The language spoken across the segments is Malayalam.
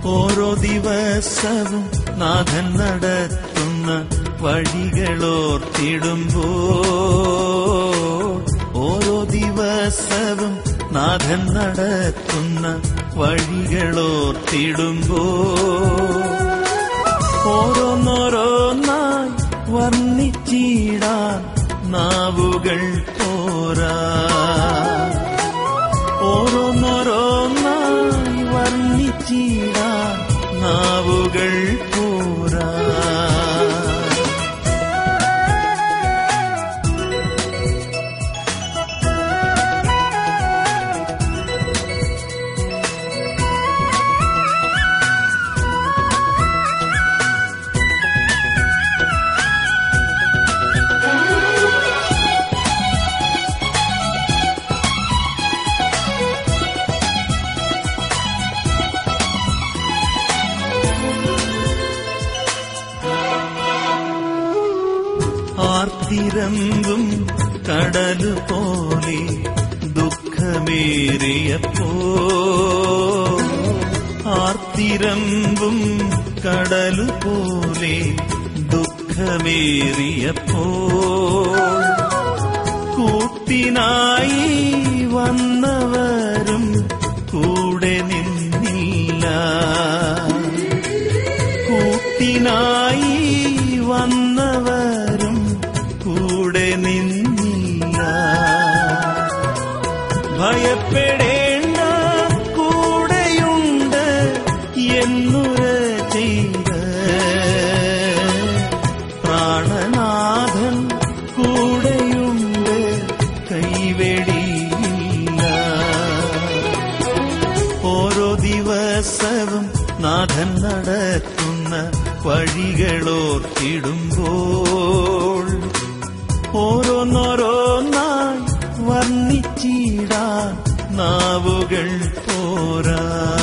ഓരോ ദിവസവും നാഥൻ നടത്തുന്ന വഴികളോർത്തിടുമ്പോ ഓരോ ദിവസവും നാഥൻ നടത്തുന്ന വഴികളോർത്തിടുമ്പോ ഓരോന്നോരോന്നായി വർണ്ണിച്ചിടാൻ നാവുകൾ പോരാ ഓരോന്നോരോന്നായി വർണ്ണിച്ചിടാൻ നാവുകൾ പോരാ ആർത്തിരമ്പും കടലു പോലെ ദുഃഖമേറിയപ്പോ ആർത്തിരമ്പും കടലു പോലെ ദുഃഖമേറിയപ്പോ കൂട്ടിനായി വന്നവരും കൂടെ നിന്നില്ല കൂട്ടിനായി വന്നവരും കൂടെ നിന്നില്ല ഭയപ്പെടേണ്ട കൂടെയുണ്ട് എന്നുര ചെയ്ത പ്രാണനാഥൻ കൂടെയുണ്ട് കൈവെടിയില്ല ഓരോ ദിവസവും നാഥൻ നടത്തുന്ന വഴികളോർത്തിടുമ്പോൾ ഓരോന്നോരോന്നായി വർണ്ണിച്ചിടാൻ നാവുകൾ പോരാ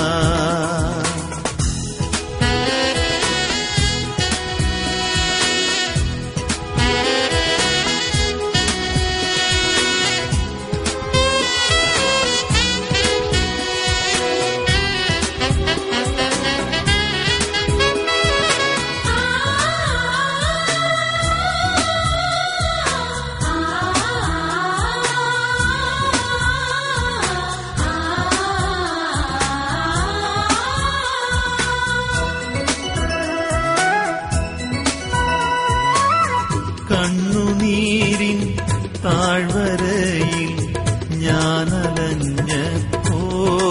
കണ്ണുനീരിൻ താഴ്വരയിൽ ഞാനലഞ്ഞപ്പോ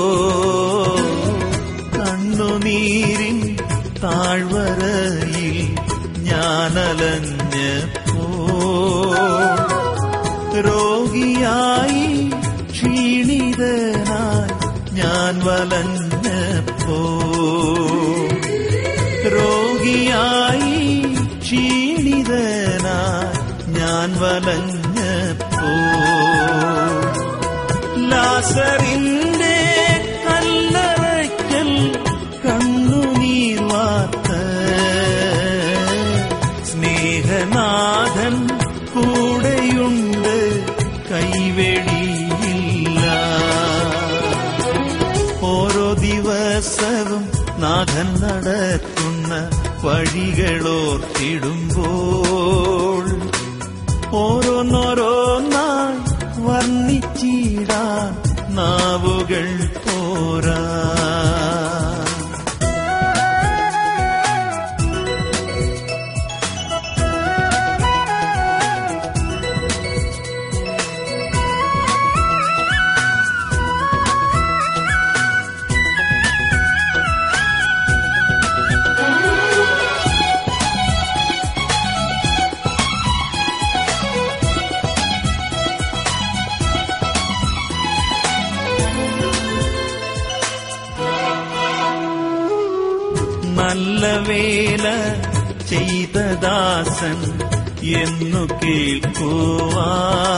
കണ്ണുനീരിൻ താഴ്വരയിൽ ഞാനലഞ്ഞപ്പോ രോഗിയായി ക്ഷീണിതനായി ഞാൻ വലഞ്ഞപ്പോ രോഗിയായി ക്ഷീണിതനായി ഞാൻ വലഞ്ഞപ്പോ ലാസറിന്റെ കല്ലറയ്ക്കൽ കണ്ണുനീർ വാർത്ത സ്നേഹനാഥൻ കൂടെയുണ്ട് കൈവെടിയില്ല ഓരോ ദിവസവും നാഥൻ നടത്തുന്ന വഴികളോർത്തിടുമ്പോൾ ഓരോന്നോരോന്നായി വർണ്ണിച്ചിടാൻ നാവുകൾ പോരാ നല്ല വേല ചെയ്ത ദാസൻ എന്നു കേൾക്കുവാ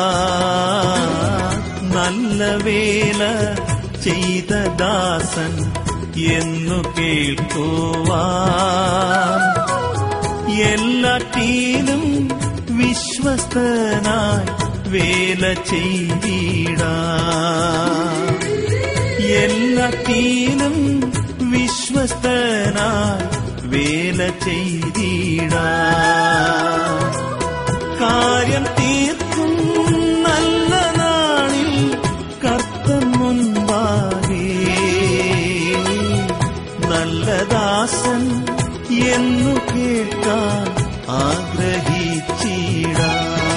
നല്ല വേല ചെയ്ത ദാസൻ എന്നു കേൾക്കുവാ എല്ലാറ്റിലും വിശ്വസ്തനായി വേല ചെയ്തിടാ എല്ലാറ്റിലും വിശ്വ വിശ്വസ്തനായി വേല ചെയ്തിടാ കാര്യം തീർക്കും നല്ല നാളിൽ കർത്തൻ മുൻപാകെ നല്ല ദാസൻ എന്നു കേൾക്കാൻ ആഗ്രഹിച്ചിടാ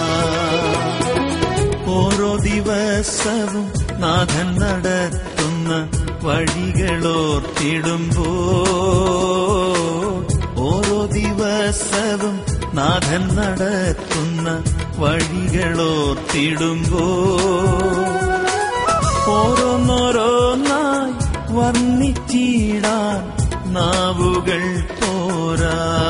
ഓരോ ദിവസവും നാഥൻ നടത്തുന്ന വഴികളോർത്തിടുമ്പോ ഓരോ ദിവസവും നാഥൻ നടത്തുന്ന വഴികളോർത്തിടുമ്പോ ഓരോന്നോരോന്നായി വർണ്ണിച്ചിടാൻ നാവുകൾ പോരാ